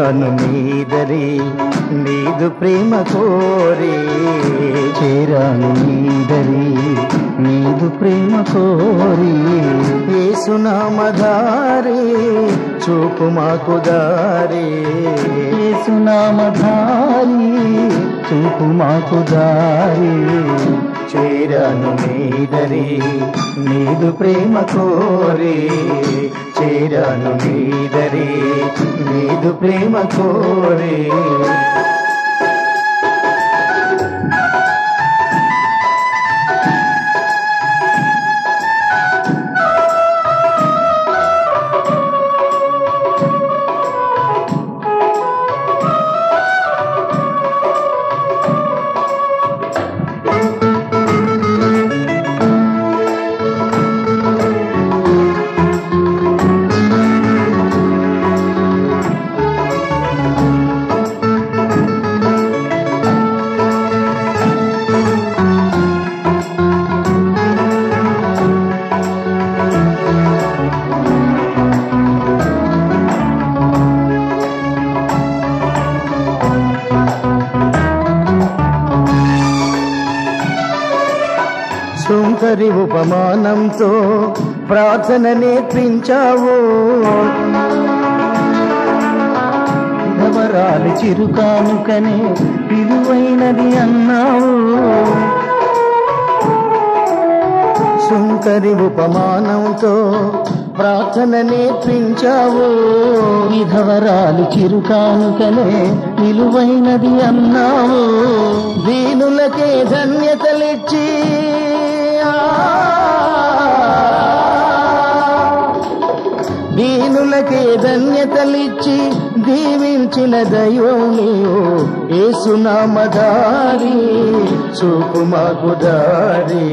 చేరాను నీదరి నీదు ప్రేమ కోరి చేరాను నీదరి నీదు ప్రేమ కోరి ఏసునామధారి చూపు మాకు దారి ఏసునామధారి చూపు మాకు దారి చేరాను నీదరి నీదు ప్రేమ కోరి చేరాను నీదరి నీదు ప్రేమ కోరి సుంకరి ఉపమానంతో ప్రార్థన నేర్పించావు నవరాలి చిరుకానుకనే విలువైనది అన్నావు సుంకరి ఉపమానంతో ప్రార్థన నేర్పించావు విధవరాలు చిరుకానుకనే విలువైనది అన్నావు దీనులకే ధన్యతలిచ్చి దీనులకే ధన్యతలిచ్చి దీవించిన దైవం నీవు ఏసునామధారి చూపు మాకు దారి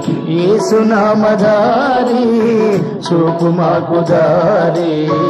ఏసునామధారి చూపు మాకు దారి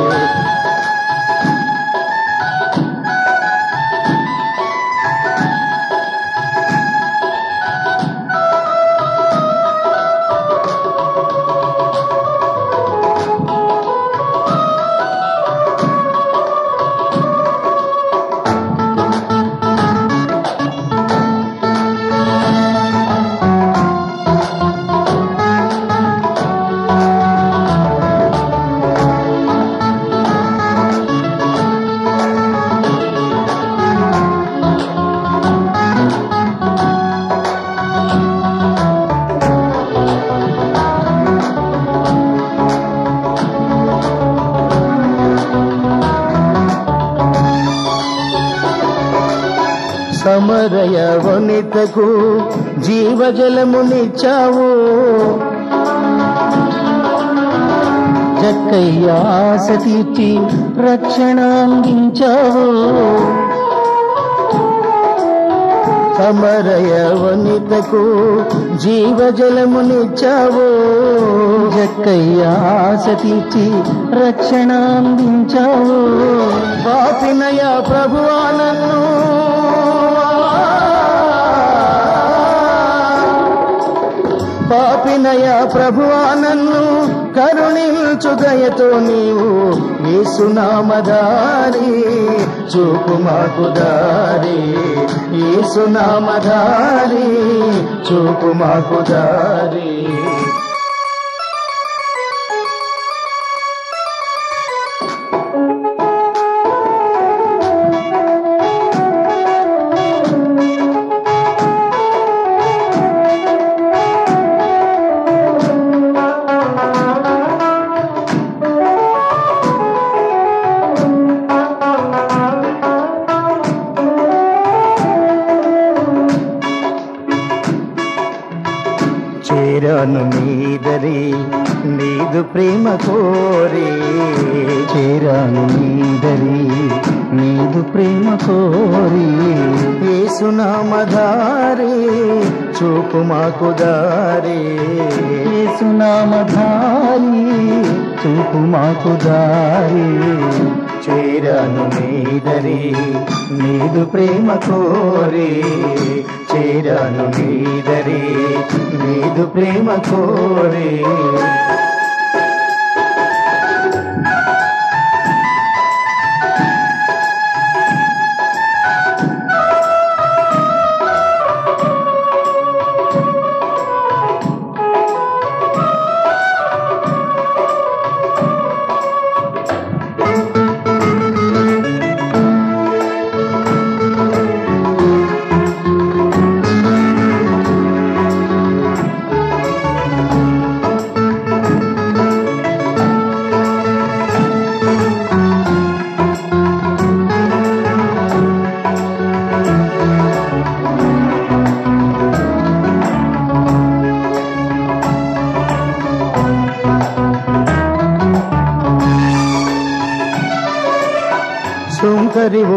సమరయ వనితకు జీవజలమునిచ్చావు జక్కయ్యాస తీర్చి రక్షణ అందించావు సమరయ వనితకు జీవజలమునిచ్చావు జక్కయ్యాస తీర్చి రక్షణ అందించావు పాపినయ ప్రభువా నన్ను పాపినయ ప్రభువా నన్ను కరుణించు దయతో నీవు ఏసునామధారి చూపు మాకు దారి ఏసునామధారి చూపు మాకు దారి చేరాను నీదరి నీదు ప్రేమ కోరి చేరాను నీదరి నీదు ప్రేమ కోరి ఏసునామధారి చూపు మాకు దారి ఏసునామధారి చూపు మాకు దారి చేరాను నీదరి నీదు ప్రేమ కోరి చేరాను నీదరి నీదు ప్రేమ కోరి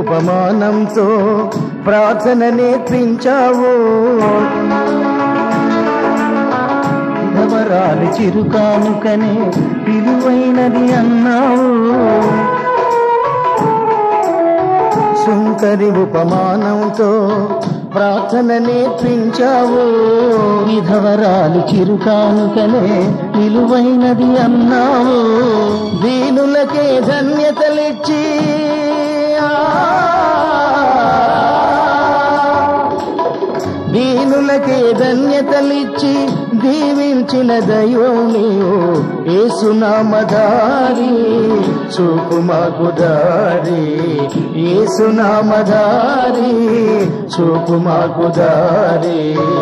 ఉపమానంతో ప్రార్థన నేర్పించావు విధవరాలు చిరుకానుకనే విలువైనది అన్నావు సుంకరి ఉపమానంతో ప్రార్థన నేర్పించావు విధవరాలు చిరుకానుకనే విలువైనది అన్నావు దీనులకే ధన్యతలిచ్చి ఆ, దీనులకే ధన్యతలిచ్చి దీవించిన దైవం నీవు ఏసునామధారి చూపు మాకు దారి ఏసునామధారి చూపు మాకు దారి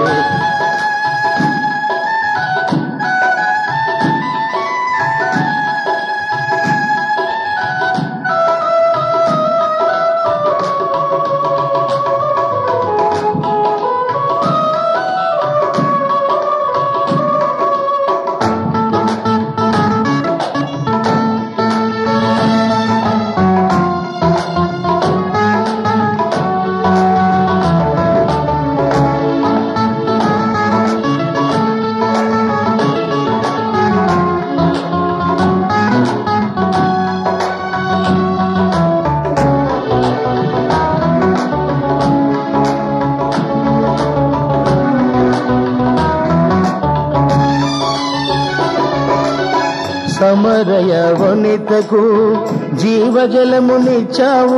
సమరయ వనితకు జీవజలమునిచ్చావు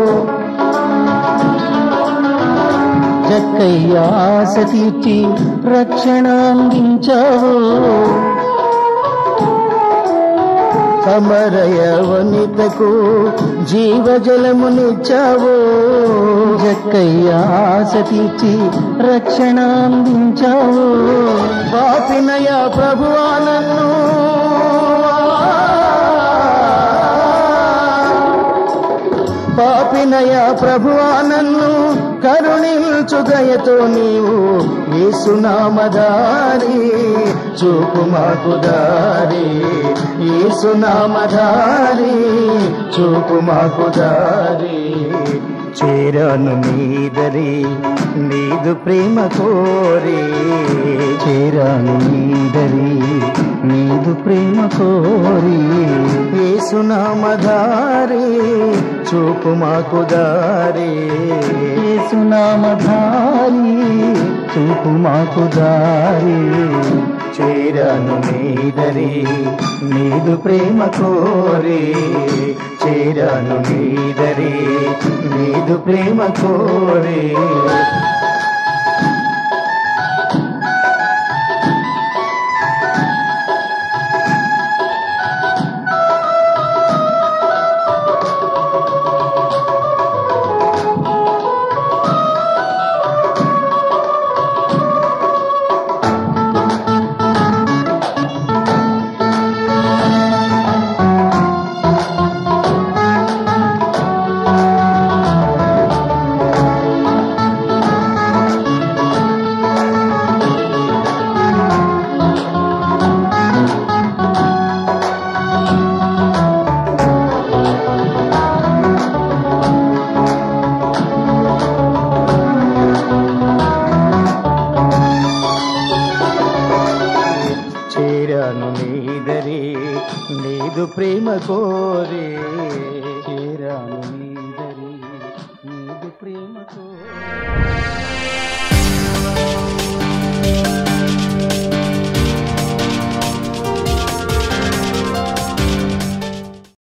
జక్కయ్య ఆశ తీర్చి రక్షణ అందించావు సమరయ వనితకు జీవజలమునిచ్చావు జక్కయ్య ఆశ తీర్చి రక్షణ అందించావు పాపినయ ప్రభువా నన్ను పాపినయ ప్రభువా నన్ను కరుణించు దయతో నీవు ఏసునామదారి చూపు మాకు దారి ఏసునామదారి చూపు మాకు దారి చేరాను నీదరి నీదు ప్రేమ కోరి చేరాను నీదరి నీదు ప్రేమ కోరి ఏసునామధారి చూపు మాకు దారి ఏసునామధారి చూపు మాకు దారి చేరాను నీదరి నీదు ప్రేమ కోరి చేరాను నీదరి నీదు ప్రేమ కోరి చేరాను నీదరి నీదు ప్రేమ కోరి చేరాను నీదరి నీదు ప్రేమ కోరి